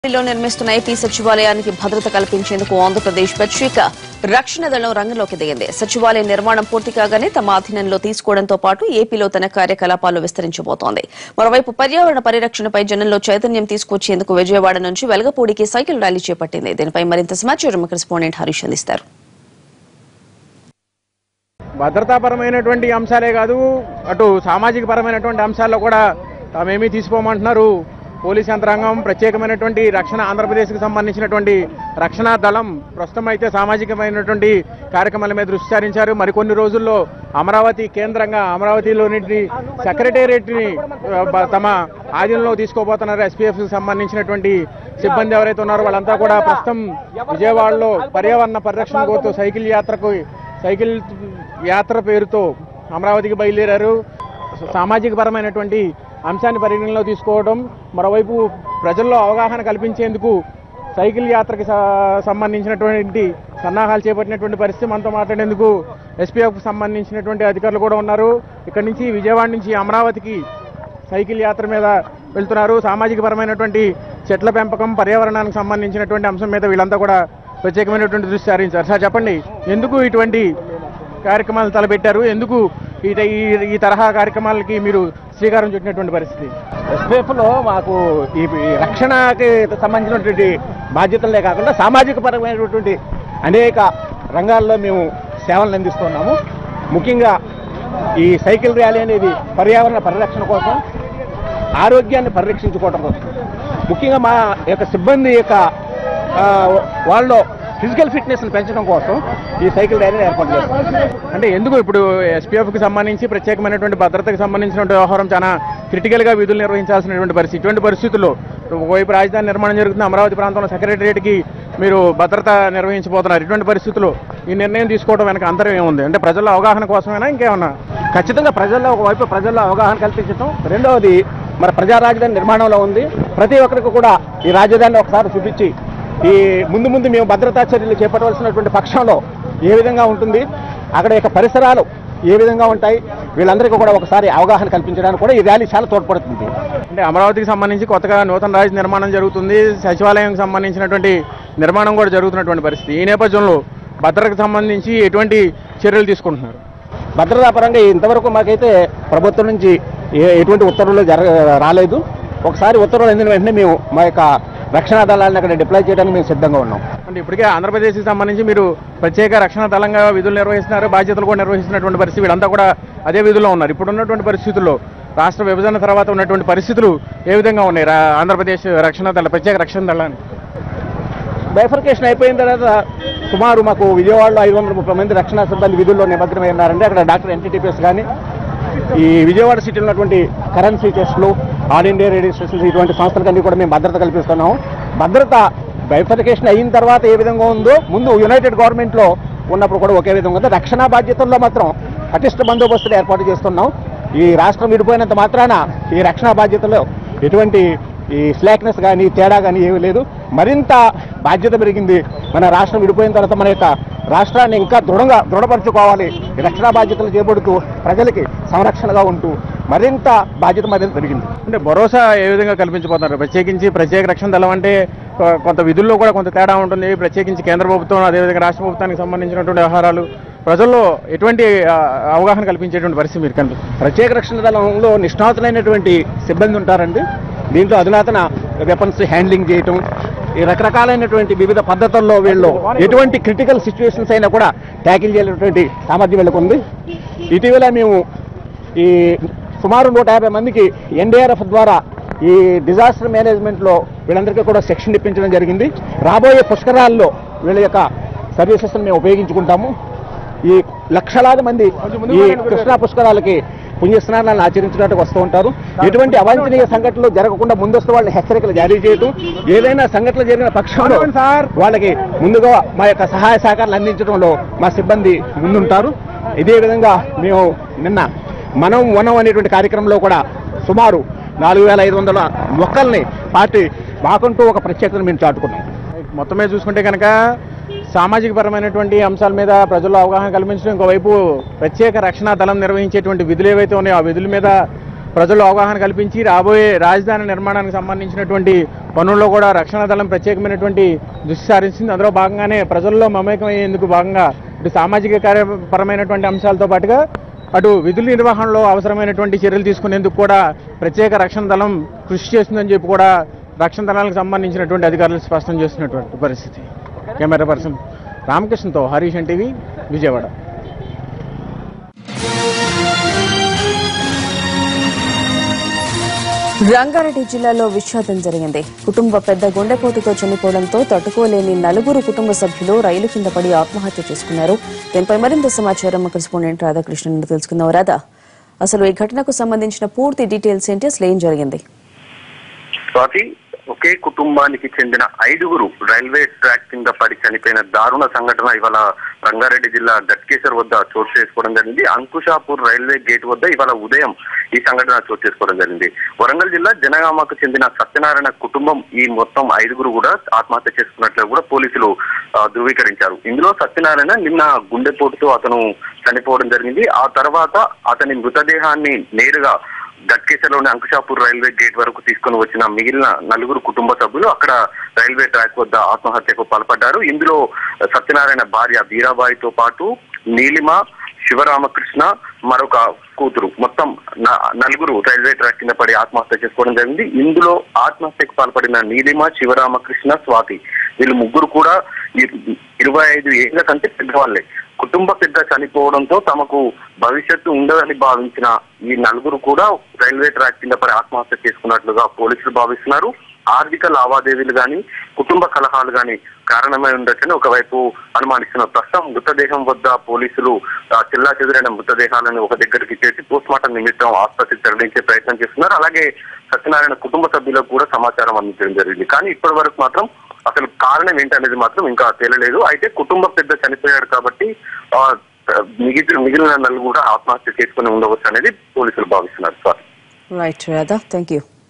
లో నిర్మిస్తున్న ఏపీ సచివాలయానికి భద్రత కల్పించేందుకు ఆంధ్రప్రదేశ్ ప్రత్యేక రక్షణ దళం రంగంలోకి దిగింది సచివాలయ నిర్మాణం పూర్తి కాగానే తమ అధీనంలో తీసుకోవడంతో పాటు ఏపీలో తన కార్యకలాపాలు విస్తరించబోతోంది మరోవైపు పర్యావరణ పరిరక్షణపై జనంలో చైతన్యం తీసుకొచ్చేందుకు విజయవాడ నుంచి వెలగపూడికి సైకిల్ ర్యాలీ చేపట్టింది దీనిపై మరింత సమాచారం కరెస్పాండెంట్ హరీష్ అందిస్తారు భద్రతాపరమైనటువంటి అంశాలే కాదు అటు సామాజిక పరమైనటువంటి అంశాల్లో కూడా తామేమీ తీసుకోమంటున్నారు పోలీస్ యంత్రాంగం ప్రత్యేకమైనటువంటి రక్షణ ఆంధ్రప్రదేశ్కి సంబంధించినటువంటి రక్షణ దళం ప్రస్తుతం అయితే సామాజికమైనటువంటి కార్యక్రమాల మీద దృష్టి సారించారు మరికొన్ని రోజుల్లో అమరావతి కేంద్రంగా అమరావతిలోని సెక్రటేరియట్ని ఆ, బ- తమ ఆధీనంలో తీసుకోబోతున్నారు ఎస్పీఎఫ్ సంబంధించినటువంటి సిబ్బంది ఎవరైతే ఉన్నారో వాళ్ళంతా కూడా ప్రస్తుతం విజయవాడలో పర్యావరణ పరిరక్షణ కోరుతూ సైకిల్ యాత్రకు సైకిల్ యాత్ర పేరుతో అమరావతికి బయలుదేరారు సామాజిక పరమైనటువంటి అంశాన్ని పరిగణనలో తీసుకోవడం మరోవైపు ప్రజల్లో అవగాహన కల్పించేందుకు సైకిల్ యాత్రకి స- సంబంధించినటువంటి సన్నాహాలు చేపట్టినటువంటి పరిస్థితి మనతో మాట్లాడేందుకు ఎస్పీఎఫ్ సంబంధించినటువంటి అధికారులు కూడా ఉన్నారు ఇక్కడి నుంచి విజయవాడ నుంచి అమరావతికి సైకిల్ యాత్ర మీద వెళ్తున్నారు సామాజిక పరమైనటువంటి చెట్ల పెంపకం పర్యావరణానికి సంబంధించినటువంటి అంశం మీద వీళ్ళంతా కూడా ప్రత్యేకమైనటువంటి దృష్టి సారించారు సార్ చెప్పండి ఎందుకు ఇటువంటి కార్యక్రమాలు తలపెట్టారు ఎందుకు ఈ ఈ- ఈ తరహా కార్యక్రమాలకి మీరు శ్రీకారం చుట్టినటువంటి పరిస్థితి ఎస్పీఎఫ్లో మాకు ఈ ఈ రక్షణకి సంబంధించినటువంటి బాధ్యతలే కాకుండా సామాజిక పరమైనటువంటి అనేక రంగాల్లో మేము సేవలను అందిస్తున్నాము ముఖ్యంగా ఈ సైకిల్ ర్యాలీ అనేది పర్యావరణ పరిరక్షణ కోసం ఆరోగ్యాన్ని పరిరక్షించుకోవడం కోసం ముఖ్యంగా మా యొక్క సిబ్బంది యొక్క ఆ, వాళ్ళలో ఫిజికల్ ఫిట్నెస్ని పెంచడం కోసం ఈ సైకిల్ ర్యాలీని ఏర్పాటు చేస్తాం అంటే ఎందుకు ఇప్పుడు ఎస్పీఎఫ్కి సంబంధించి ప్రత్యేకమైనటువంటి భద్రతకు సంబంధించినటువంటి వ్యవహారం చాలా క్రిటికల్గా విధులు నిర్వహించాల్సినటువంటి పరిస్థితి ఇటువంటి పరిస్థితుల్లో ఒకవైపు రాజధాని నిర్మాణం జరుగుతుంది అమరావతి ప్రాంతంలో సెక్రటరియట్కి మీరు భద్రత నిర్వహించబోతున్నారు ఇటువంటి పరిస్థితుల్లో ఈ నిర్ణయం తీసుకోవడం వెనక అంతరం ఏముంది అంటే ప్రజల అవగాహన కోసమేనా ఇంకేమన్నా ఖచ్చితంగా ప్రజల్లో ఒకవైపు ప్రజల్లో అవగాహన కల్పించడం రెండవది మన ప్రజా రాజధాని నిర్మాణంలో ఉంది ప్రతి ఒక్కరికి కూడా ఈ రాజధానిని ఒకసారి చూపించి ఈ ముందు ముందు మేము భద్రతా చర్యలు చేపట్టవలసినటువంటి పక్షంలో ఏ విధంగా ఉంటుంది అక్కడ యొక్క పరిసరాలు ఏ విధంగా ఉంటాయి వీళ్ళందరికీ కూడా ఒకసారి అవగాహన కల్పించడానికి కూడా ఈ ర్యాలీ చాలా తోడ్పడుతుంది అంటే అమరావతికి సంబంధించి కొత్తగా నూతన రాజు నిర్మాణం జరుగుతుంది సచివాలయం సంబంధించినటువంటి నిర్మాణం కూడా జరుగుతున్నటువంటి పరిస్థితి ఈ నేపథ్యంలో భద్రతకు సంబంధించి ఎటువంటి చర్యలు తీసుకుంటున్నారు భద్రతా పరంగా ఇంతవరకు మాకైతే ప్రభుత్వం నుంచి ఏ- ఎటువంటి ఉత్తర్వులు జరగ రాలేదు ఒకసారి ఉత్తర్వులు అందిన వెంటనే మేము మా యొక్క రక్షణ దళాలను అక్కడ డిప్లాయ్ చేయడానికి మేము సిద్ధంగా ఉన్నాం అంటే ఇప్పటికే ఆంధ్రప్రదేశ్కి సంబంధించి మీరు ప్రత్యేక రక్షణ దళంగా విధులు నిర్వహిస్తున్నారు బాధ్యతలు కూడా నిర్వహిస్తున్నటువంటి పరిస్థితి వీళ్ళంతా కూడా అదే విధుల్లో ఉన్నారు ఇప్పుడు ఉన్నటువంటి పరిస్థితుల్లో రాష్ట్ర విభజన తర్వాత ఉన్నటువంటి పరిస్థితులు ఏ విధంగా ఉన్నాయి రా- ఆంధ్రప్రదేశ్ రక్షణ దళ ప్రత్యేక రక్షణ దళాన్ని బైఫర్కేషన్ అయిపోయిన తర్వాత సుమారు మాకు విజయవాడలో ఐదు వందల ముప్పై మంది రక్షణ సిబ్బంది విధుల్లో నిమగ్నమై ఉన్నారండి అక్కడ డాక్టర్ ఎన్టీటీపీఎస్ కానీ ఈ విజయవాడ సిటీలో ఉన్నటువంటి కరెన్సీ టెస్టులు ఆల్ ఇండియా రేడియో స్టేషన్స్ ఇటువంటి సంస్థలకన్నీ కూడా మేము భద్రత కల్పిస్తున్నాము భద్రత బైఫర్కేషన్ అయిన తర్వాత ఏ విధంగా ఉందో ముందు యునైటెడ్ గవర్నమెంట్లో ఉన్నప్పుడు కూడా ఒకే విధంగా ఉంది రక్షణ బాధ్యతల్లో మాత్రం పటిష్ట బందోబస్తులు ఏర్పాటు చేస్తున్నాం ఈ రాష్ట్రం విడిపోయినంత మాత్రాన ఈ రక్షణ బాధ్యతలో ఎటువంటి ఈ స్లాక్నెస్ కానీ తేడా కానీ ఏమీ లేదు మరింత బాధ్యత పెరిగింది మన రాష్ట్రం విడిపోయిన తర్వాత మన యొక్క రాష్ట్రాన్ని ఇంకా దృఢంగా దృఢపరచుకోవాలి ఈ రక్షణ బాధ్యతలు చేపడుతూ ప్రజలకి సంరక్షణగా ఉంటూ మరింత బాధ్యత మరింత పెరిగింది అంటే భరోసా ఏ విధంగా కల్పించబోతున్నారు ప్రత్యేకించి ప్రత్యేక రక్షణ దళం అంటే కొ- కొంత విధుల్లో కూడా కొంత తేడా ఉంటుంది ప్రత్యేకించి కేంద్ర ప్రభుత్వం అదేవిధంగా రాష్ట్ర ప్రభుత్వానికి సంబంధించినటువంటి వ్యవహారాలు ప్రజల్లో ఎటువంటి ఆ, అవగాహన కల్పించేటువంటి పరిస్థితి మీరు కనిపిస్తుంది ప్రత్యేక రక్షణ దళంలో నిష్ణాతులైనటువంటి సిబ్బంది ఉంటారండి దీంట్లో అధునాతన వెపన్స్ హ్యాండ్లింగ్ చేయటం ఈ రకరకాలైనటువంటి వివిధ పద్ధతుల్లో వీళ్ళు ఎటువంటి క్రిటికల్ సిచ్యువేషన్స్ అయినా కూడా ట్యాకిల్ చేయలేటువంటి సామర్థ్యం వీళ్ళకు ఉంది ఇటీవల మేము ఈ సుమారు నూట యాభై మందికి ఎన్డీఆర్ఎఫ్ ద్వారా ఈ డిజాస్టర్ మేనేజ్మెంట్లో వీళ్ళందరికీ కూడా శిక్షణ ఇప్పించడం జరిగింది రాబోయే పుష్కరాల్లో వీళ్ళ యొక్క సర్వీసెస్ మేము ఉపయోగించుకుంటాము ఈ లక్షలాది మంది ఈ కృష్ణా పుష్కరాలకి పుణ్యస్నానాలను ఆచరించడానికి వస్తూ ఉంటారు ఎటువంటి అవాంఛనీయ సంఘటనలు జరగకుండా ముందస్తు వాళ్ళని హెచ్చరికలు జారీ చేయడం ఏదైనా సంఘటనలు జరిగిన పక్షంలో వాళ్ళకి ముందుగా మా యొక్క సహాయ సహకారాలు అందించడంలో మా సిబ్బంది ముందుంటారు ఇదే విధంగా మేము నిన్న మనం వనం అనేటువంటి కార్యక్రమంలో కూడా సుమారు నాలుగు వేల ఐదు వందల మొక్కల్ని పార్టీ మాకంటూ ఒక ప్రత్యేకతను మేము చాటుకున్నాం మొత్తం మీద చూసుకుంటే కనుక సామాజిక పరమైనటువంటి అంశాల మీద ప్రజల్లో అవగాహన కల్పించడం ఇంకోవైపు ప్రత్యేక రక్షణ దళం నిర్వహించేటువంటి విధులు ఏవైతే ఉన్నాయో ఆ విధుల మీద ప్రజల్లో అవగాహన కల్పించి రాబోయే రాజధాని నిర్మాణానికి సంబంధించినటువంటి పనుల్లో కూడా రక్షణ దళం ప్రత్యేకమైనటువంటి దృష్టి సారించింది అందులో భాగంగానే ప్రజల్లో మమేకమయ్యేందుకు భాగంగా ఇటు సామాజిక కార్యపరమైనటువంటి అంశాలతో పాటుగా అటు విధుల నిర్వహణలో అవసరమైనటువంటి చర్యలు తీసుకునేందుకు కూడా ప్రత్యేక రక్షణ దళం కృషి చేస్తుందని చెప్పి కూడా రక్షణ దళాలకు సంబంధించినటువంటి అధికారులు స్పష్టం చేస్తున్నటువంటి పరిస్థితి కెమెరా పర్సన్ రామకృష్ణతో హరీష్ టీవీ విజయవాడ రంగారెడ్డి జిల్లాలో విషాదం జరిగింది కుటుంబ పెద్ద గుండెపోటుతో చనిపోవడంతో తట్టుకోలేని నలుగురు కుటుంబ సభ్యులు రైలు కింద పడి ఆత్మహత్య చేసుకున్నారు దీనిపై మరింత సమాచారం మా కరెస్పాండెంట్ రాధాకృష్ణ నుండి తెలుసుకుందాం రాధా అసలు ఈ ఘటనకు సంబంధించిన పూర్తి డీటెయిల్స్ ఏంటి అసలు ఏం జరిగింది స్వాతి ఒకే కుటుంబానికి చెందిన ఐదుగురు రైల్వే ట్రాక్ కింద పడి చనిపోయిన దారుణ సంఘటన ఇవాళ రంగారెడ్డి జిల్లా గట్కేశ్వర్ వద్ద చోటు చేసుకోవడం జరిగింది అంకుషాపూర్ రైల్వే గేట్ వద్ద ఇవాళ ఉదయం ఈ సంఘటన చోటు చేసుకోవడం జరిగింది వరంగల్ జిల్లా జనగామకు చెందిన సత్యనారాయణ కుటుంబం ఈ మొత్తం ఐదుగురు కూడా ఆత్మహత్య చేసుకున్నట్లు కూడా పోలీసులు ఆ, ధృవీకరించారు ఇందులో సత్యనారాయణ నిన్న గుండెపోటుతో అతను చనిపోవడం జరిగింది ఆ తర్వాత అతని మృతదేహాన్ని నేరుగా గట్కేసర్లోని అంకుషాపూర్ రైల్వే గేట్ వరకు తీసుకొని వచ్చిన మిగిలిన నలుగురు కుటుంబ సభ్యులు అక్కడ రైల్వే ట్రాక్ వద్ద ఆత్మహత్యకు పాల్పడ్డారు ఇందులో సత్యనారాయణ భార్య వీరాబాయితో పాటు నీలిమ శివరామకృష్ణ మరొక కూతురు మొత్తం న- నలుగురు రైల్వే ట్రాక్ కింద పడి ఆత్మహత్య చేసుకోవడం జరిగింది ఇందులో ఆత్మహత్యకు పాల్పడిన నీలిమ శివరామకృష్ణ స్వాతి వీళ్ళు ముగ్గురు కూడా ఇ- ఇరవై ఐదు ఏళ్ల కంటే పెద్దవాళ్ళే కుటుంబ పెద్ద చనిపోవడంతో తమకు భవిష్యత్తు ఉండదని భావించిన ఈ నలుగురు కూడా రైల్వే ట్రాక్ కింద పడి ఆత్మహత్య చేసుకున్నట్లుగా పోలీసులు భావిస్తున్నారు ఆర్థిక లావాదేవీలు గాని కుటుంబ కలహాలు గాని కారణమై ఉండొచ్చని ఒకవైపు అనుమానిస్తున్నారు ప్రస్తుతం మృతదేహం వద్ద పోలీసులు చిల్లా చెదురైన మృతదేహాలను ఒక దగ్గరికి చేసి పోస్ట్ మార్టం నిమిత్తం ఆసుపత్రికి తరలించే ప్రయత్నం చేస్తున్నారు అలాగే సత్యనారాయణ కుటుంబ సభ్యులకు కూడా సమాచారం అందించడం జరిగింది కానీ ఇప్పటి వరకు మాత్రం అసలు కారణం ఏంటనేది మాత్రం ఇంకా తేలలేదు అయితే కుటుంబ పెద్ద చనిపోయాడు కాబట్టి ఆ, మిగిలిన మిగిలిన నలుగురు కూడా ఆత్మహత్య చేసుకుని ఉండవచ్చు అనేది పోలీసులు భావిస్తున్నారు sir right Radha thank you